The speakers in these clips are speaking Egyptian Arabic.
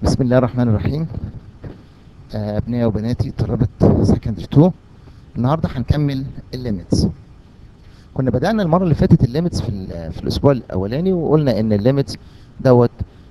بسم الله الرحمن الرحيم آه، ابنائي وبناتي طلبة سكندري 2 النهارده هنكمل الليميتس كنا بدأنا المرة اللي فاتت الليميتس في, ال- في الأسبوع الأولاني وقلنا إن الليميتس دوت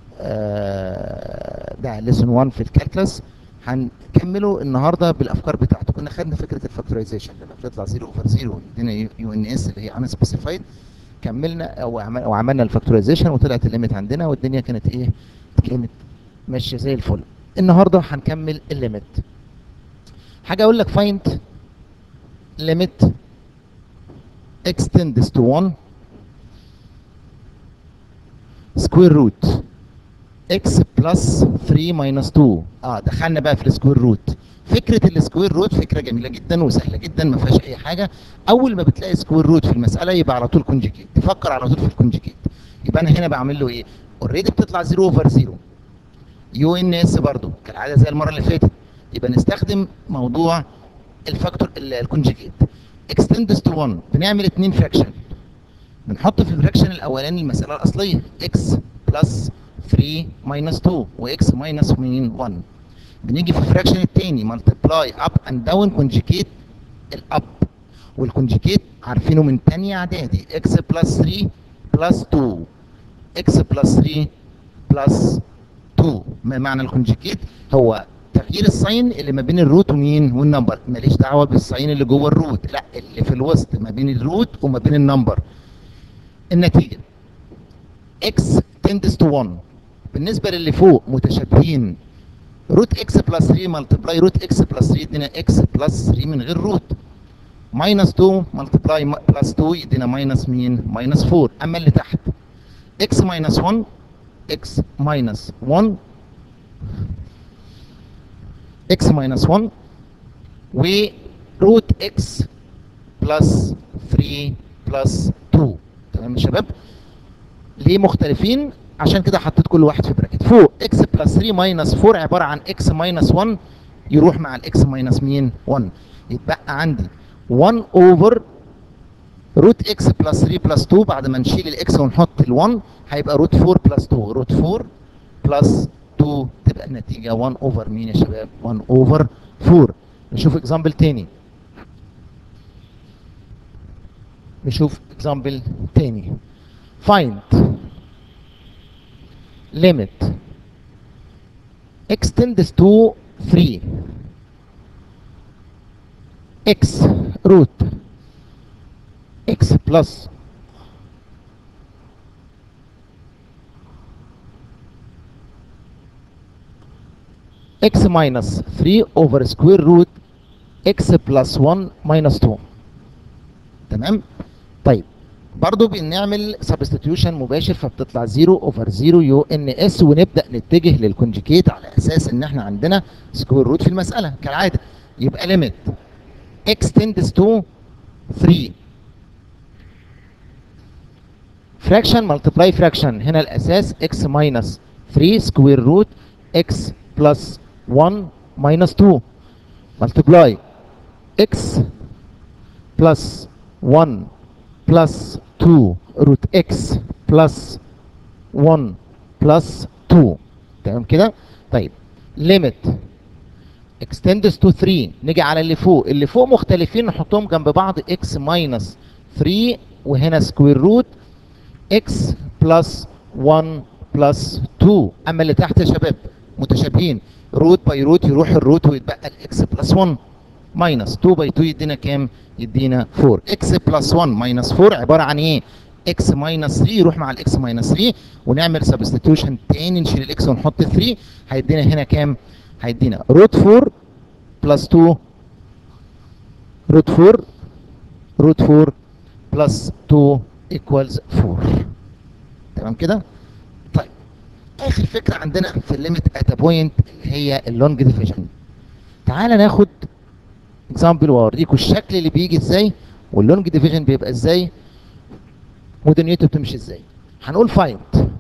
آه، ده ليسون 1 في الكالكلس هنكمله النهارده بالافكار بتاعته كنا خدنا فكره الفاكتورايزيشن لما بتطلع 0 اوفر 0 يدينا يو ان اس اللي هي ان سبيسيفايد كملنا او عمل- او عملنا الفاكتورايزيشن وطلعت الليميت عندنا والدنيا كانت ايه كانت ماشيه زي الفل النهارده هنكمل الليميت حاجه اقول لك فايند ليميت x tends to 1 square root x plus 3 minus 2 اه دخلنا بقى في السكوير روت فكره السكوير روت فكره جميله جدا وسهله جدا ما فيهاش اي حاجه اول ما بتلاقي سكوير روت في المساله يبقى على طول كونجيكيت تفكر على طول في الكونجيكيت يبقى انا هنا بعمل له ايه اوريدي بتطلع 0 اوفر 0 يو ان اس برضه كالعاده زي المره اللي فاتت يبقى نستخدم موضوع الفاكتور ال- الكونجيكيت اكستندز تو 1 بنعمل اثنين فراكشن بنحط في الفراكشن الاولاني المساله الاصليه x بلس 3 ماينس 2 واكس ماينس 1 بنيجي في الفراكشن الثاني ملتبلاي اب اند داون كونجيكيت الاب والكونجيكيت عارفينه من ثانيه اعدادي x بلس 3 بلس 2 x بلس 3 بلس 2 ما معنى الكونجيكيت هو تغيير الساين اللي ما بين الروت ومين والنمبر ماليش دعوه بالساين اللي جوه الروت لا اللي في الوسط ما بين الروت وما بين النمبر النتيجه x tends to 1 بالنسبه للي فوق متشابهين روت اكس بلس 3 ملتبلاي روت اكس بلس 3 يدينا اكس بلس 3 من غير روت ماينس 2 ملتبلاي بلس 2 يدينا ماينس مين ماينس 4 اما اللي تحت اكس ماينس 1 اكس ماينس 1 اكس ماينس 1 وروت اكس بلس 3 بلس 2 تمام يا شباب ليه مختلفين عشان كده حطيت كل واحد في براكت فوق اكس بلس 3 ماينس 4 عباره عن اكس ماينس 1 يروح مع الاكس ماينس مين 1 يتبقى عندي 1 اوفر روت اكس بلس 3 بلس 2 بعد ما نشيل الاكس ونحط ال1 هيبقى روت 4 بلس 2 روت 4 بلس 2 تبقى النتيجه 1 اوفر مين يا شباب 1 اوفر 4 نشوف اكزامبل تاني نشوف اكزامبل تاني find limit x tends to 3 x root x plus x minus 3 over square root x plus 1 minus 2 تمام طيب برضو بنعمل سبستيتيوشن مباشر فبتطلع 0 اوفر 0 يو ان اس ونبدا نتجه للكونجيكيت على اساس ان احنا عندنا سكوير روت في المساله كالعاده يبقى ليميت x tends to 3 fraction multiply fraction هنا الاساس x minus 3 square root x plus 1 minus 2 multiply x plus 1 plus 2 root x plus 1 plus 2 تمام كده طيب limit extends to 3 نيجي على اللي فوق اللي فوق مختلفين نحطهم جنب بعض x minus 3 وهنا square root x plus 1 plus 2 اما اللي تحت يا شباب متشابهين روت باي روت يروح الروت ويتبقى الاكس بلس 1 ماينس 2 باي 2 يدينا كام؟ يدينا 4 اكس بلس 1 ماينس 4 عباره عن ايه؟ اكس ماينس 3 يروح مع الاكس ماينس 3 ونعمل سبستيتيوشن تاني نشيل الاكس ونحط 3 هيدينا هنا كام؟ هيدينا روت 4 بلس 2 روت 4 روت 4 بلس 2 ايكوالز 4 تمام كده؟ طيب اخر فكره عندنا في الليميت ات بوينت اللي هي اللونج ديفيجن تعالى ناخد اكزامبل واوريكم الشكل اللي بيجي ازاي واللونج ديفيجن بيبقى ازاي ودنيته بتمشي ازاي هنقول فايند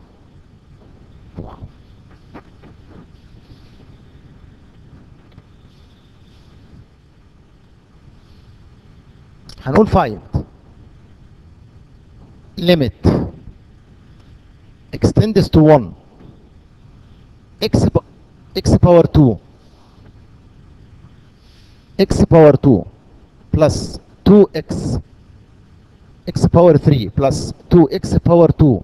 هنقول فايند limit extends to 1 x ب- x باور 2 x باور 2 plus 2x x باور 3 plus 2x باور 2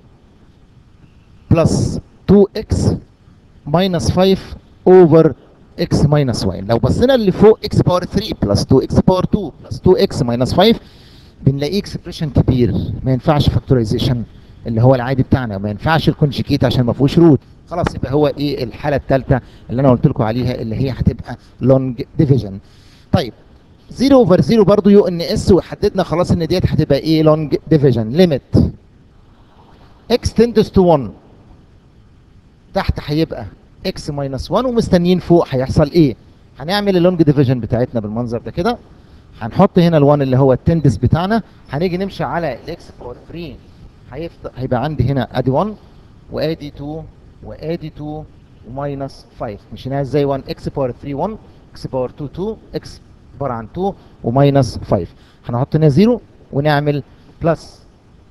plus 2x minus 5 over x minus y لو بصينا اللي فوق x باور 3 plus 2x باور 2 plus 2x minus 5 بنلاقيه اكسبريشن كبير ما ينفعش فاكتورايزيشن اللي هو العادي بتاعنا ما ينفعش الكونجكيت عشان ما فيهوش روت خلاص يبقى هو ايه الحاله الثالثه اللي انا قلت لكم عليها اللي هي هتبقى لونج ديفيجن طيب 0 اوفر 0 برضه يو ان اس وحددنا خلاص ان ديت هتبقى ايه لونج ديفيجن ليميت x tends to 1 تحت هيبقى x minus 1 ومستنيين فوق هيحصل ايه هنعمل اللونج ديفيجن بتاعتنا بالمنظر ده كده هنحط هنا ال1 اللي هو التندس بتاعنا هنيجي نمشي على الاكس باور 3 هيفضل هيبقى عندي هنا ادي 1 وادي 2 وادي 2 وماينس 5 مشيناها ازاي 1 اكس باور 3 1 اكس باور 2 2 اكس عباره عن 2 وماينس 5 هنحط هنا 0 ونعمل بلس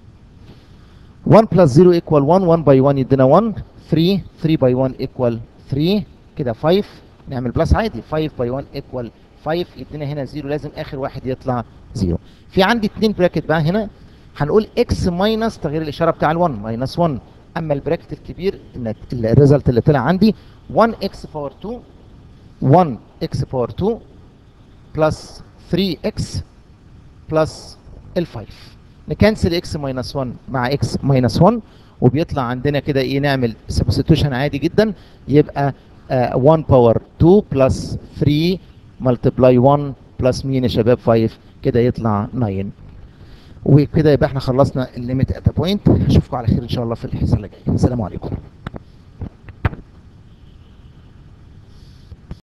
1 بلس 0 ايكوال 1 1 باي 1 يدينا 1 3 3 باي 1 ايكوال 3 كده 5 نعمل بلس عادي 5 باي 1 ايكوال 5 يدينا هنا 0 لازم اخر واحد يطلع 0 في عندي اثنين براكت بقى هنا هنقول اكس ماينس تغيير الاشاره بتاع ال1 ماينس 1 اما البراكت الكبير الريزلت اللي طلع عندي 1 اكس باور 2 1 اكس باور 2 بلس 3 اكس بلس ال 5 نكنسل اكس ماينس 1 مع اكس ماينس 1 وبيطلع عندنا كده ايه نعمل سبستيوشن عادي جدا يبقى uh, 1 باور 2 بلس 3 ملتبلاي 1 بلس مين يا شباب 5 كده يطلع 9 وكده يبقى احنا خلصنا الليميت ات بوينت اشوفكم على خير ان شاء الله في الحصه اللي جايه السلام عليكم